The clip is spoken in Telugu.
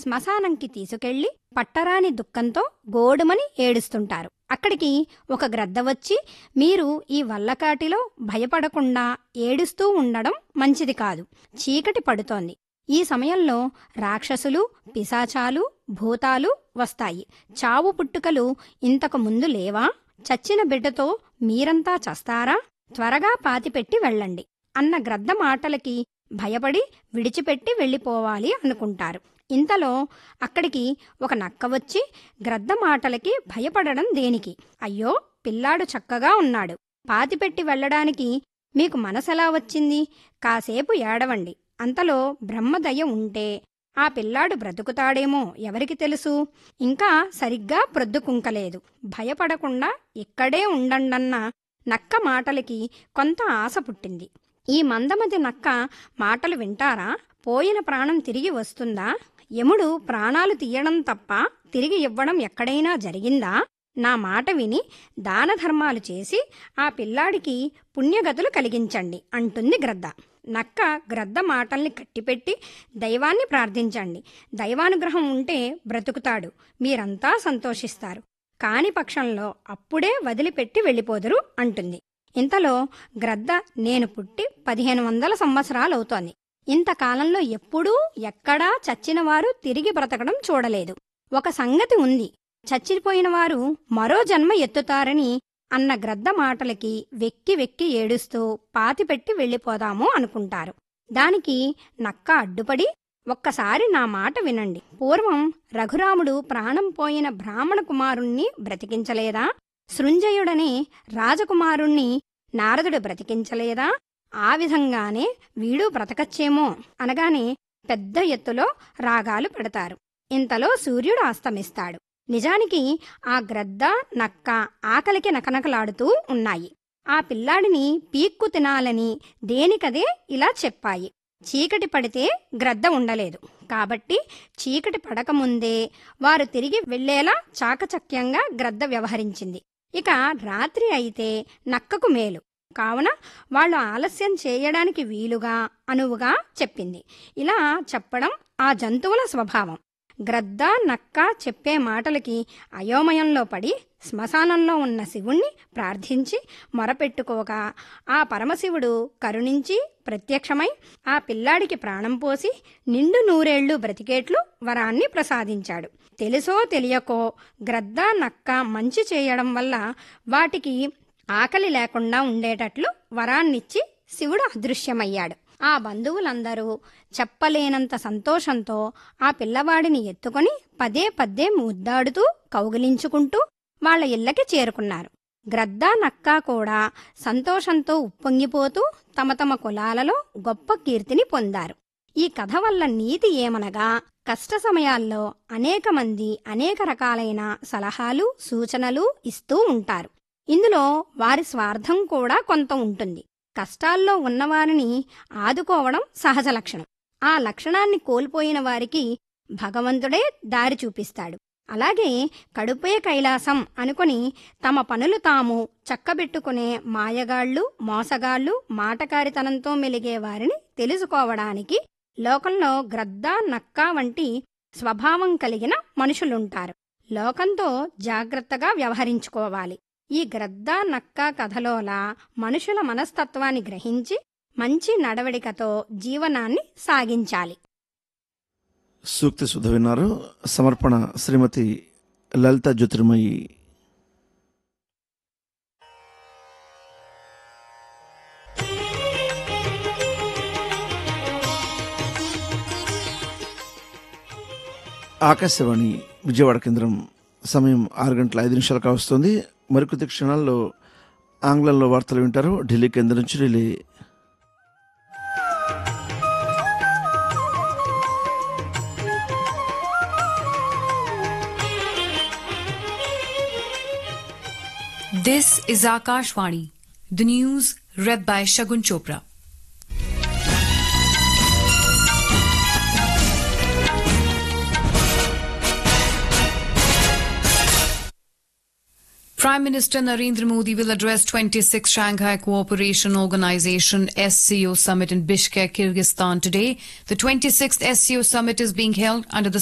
శ్మశానంకి తీసుకెళ్లి పట్టరాని దుఃఖంతో గోడుమని ఏడుస్తుంటారు అక్కడికి ఒక గ్రద్ద వచ్చి మీరు ఈ వల్లకాటిలో భయపడకుండా ఏడుస్తూ ఉండడం మంచిది కాదు చీకటి పడుతోంది ఈ సమయంలో రాక్షసులు పిశాచాలు భూతాలు వస్తాయి చావు పుట్టుకలు ఇంతకు ముందు లేవా చచ్చిన బిడ్డతో మీరంతా చస్తారా త్వరగా పాతిపెట్టి వెళ్ళండి అన్న గ్రద్ద మాటలకి భయపడి విడిచిపెట్టి వెళ్ళిపోవాలి అనుకుంటారు ఇంతలో అక్కడికి ఒక నక్క వచ్చి గ్రద్ద మాటలకి భయపడడం దేనికి అయ్యో పిల్లాడు చక్కగా ఉన్నాడు పాతిపెట్టి వెళ్ళడానికి మీకు మనసెలా వచ్చింది కాసేపు ఏడవండి అంతలో బ్రహ్మదయ ఉంటే ఆ పిల్లాడు బ్రతుకుతాడేమో ఎవరికి తెలుసు ఇంకా సరిగ్గా ప్రొద్దుకుంకలేదు భయపడకుండా ఇక్కడే ఉండండన్న నక్క మాటలకి కొంత ఆశ పుట్టింది ఈ మందమతి నక్క మాటలు వింటారా పోయిన ప్రాణం తిరిగి వస్తుందా యముడు ప్రాణాలు తీయడం తప్ప తిరిగి ఇవ్వడం ఎక్కడైనా జరిగిందా నా మాట విని దాన ధర్మాలు చేసి ఆ పిల్లాడికి పుణ్యగతులు కలిగించండి అంటుంది గ్రద్ద నక్క గ్రద్ద మాటల్ని కట్టిపెట్టి దైవాన్ని ప్రార్థించండి దైవానుగ్రహం ఉంటే బ్రతుకుతాడు మీరంతా సంతోషిస్తారు కాని పక్షంలో అప్పుడే వదిలిపెట్టి వెళ్ళిపోదురు అంటుంది ఇంతలో గ్రద్ద నేను పుట్టి పదిహేను వందల సంవత్సరాలవుతోంది ఇంతకాలంలో ఎప్పుడూ ఎక్కడా చచ్చిన వారు తిరిగి బ్రతకడం చూడలేదు ఒక సంగతి ఉంది చచ్చిపోయిన వారు మరో జన్మ ఎత్తుతారని అన్న గ్రద్ద మాటలకి వెక్కి వెక్కి ఏడుస్తూ పాతిపెట్టి వెళ్ళిపోదాము అనుకుంటారు దానికి నక్క అడ్డుపడి ఒక్కసారి నా మాట వినండి పూర్వం రఘురాముడు ప్రాణం పోయిన బ్రాహ్మణ కుమారుణ్ణి బ్రతికించలేదా సృంజయుడనే రాజకుమారుణ్ణి నారదుడు బ్రతికించలేదా ఆ విధంగానే వీడు బ్రతకచ్చేమో అనగానే పెద్ద ఎత్తులో రాగాలు పెడతారు ఇంతలో సూర్యుడు అస్తమిస్తాడు నిజానికి ఆ గ్రద్ద నక్క ఆకలికి నకనకలాడుతూ ఉన్నాయి ఆ పిల్లాడిని పీక్కు తినాలని దేనికదే ఇలా చెప్పాయి చీకటి పడితే గ్రద్ద ఉండలేదు కాబట్టి చీకటి పడకముందే వారు తిరిగి వెళ్లేలా చాకచక్యంగా గ్రద్ద వ్యవహరించింది ఇక రాత్రి అయితే నక్కకు మేలు కావున వాళ్ళు ఆలస్యం చేయడానికి వీలుగా అనువుగా చెప్పింది ఇలా చెప్పడం ఆ జంతువుల స్వభావం గ్రద్ద నక్క చెప్పే మాటలకి అయోమయంలో పడి శ్మశానంలో ఉన్న శివుణ్ణి ప్రార్థించి మొరపెట్టుకోగా ఆ పరమశివుడు కరుణించి ప్రత్యక్షమై ఆ పిల్లాడికి ప్రాణం పోసి నిండు నూరేళ్లు బ్రతికేట్లు వరాన్ని ప్రసాదించాడు తెలుసో తెలియకో గ్రద్ద నక్క మంచి చేయడం వల్ల వాటికి ఆకలి లేకుండా ఉండేటట్లు వరాన్నిచ్చి శివుడు అదృశ్యమయ్యాడు ఆ బంధువులందరూ చెప్పలేనంత సంతోషంతో ఆ పిల్లవాడిని ఎత్తుకొని పదే పదే ముద్దాడుతూ కౌగిలించుకుంటూ వాళ్ళ ఇళ్ళకి చేరుకున్నారు గ్రద్ద నక్క కూడా సంతోషంతో ఉప్పొంగిపోతూ తమ తమ కులాలలో గొప్ప కీర్తిని పొందారు ఈ కథ వల్ల నీతి ఏమనగా కష్ట సమయాల్లో అనేక మంది అనేక రకాలైన సలహాలు సూచనలు ఇస్తూ ఉంటారు ఇందులో వారి స్వార్థం కూడా కొంత ఉంటుంది కష్టాల్లో ఉన్నవారిని ఆదుకోవడం సహజ లక్షణం ఆ లక్షణాన్ని కోల్పోయిన వారికి భగవంతుడే దారి చూపిస్తాడు అలాగే కడుపే కైలాసం అనుకుని తమ పనులు తాము చక్కబెట్టుకునే మాయగాళ్ళు మోసగాళ్ళు మాటకారితనంతో మెలిగే వారిని తెలుసుకోవడానికి లోకంలో గ్రద్ద నక్క వంటి స్వభావం కలిగిన మనుషులుంటారు లోకంతో జాగ్రత్తగా వ్యవహరించుకోవాలి ఈ గ్రద్ద నక్క కథలోలా మనుషుల మనస్తత్వాన్ని గ్రహించి మంచి నడవడికతో జీవనాన్ని సాగించాలి సూక్తి సుధ విన్నారు సమర్పణ శ్రీమతి లలిత జ్యోతిర్మయి ఆకాశవాణి విజయవాడ కేంద్రం సమయం ఆరు గంటల ఐదు నిమిషాలు కావస్తుంది మరికొద్ది క్షణాల్లో ఆంగ్లంలో వార్తలు వింటారు ఢిల్లీ కేంద్రం నుంచి Delhi This is Akashvani, the news read by Shagun Chopra. Prime Minister Narendra Modi will address 26th Shanghai Cooperation Organization SCO summit in Bishkek, Kyrgyzstan today. The 26th SCO summit is being held under the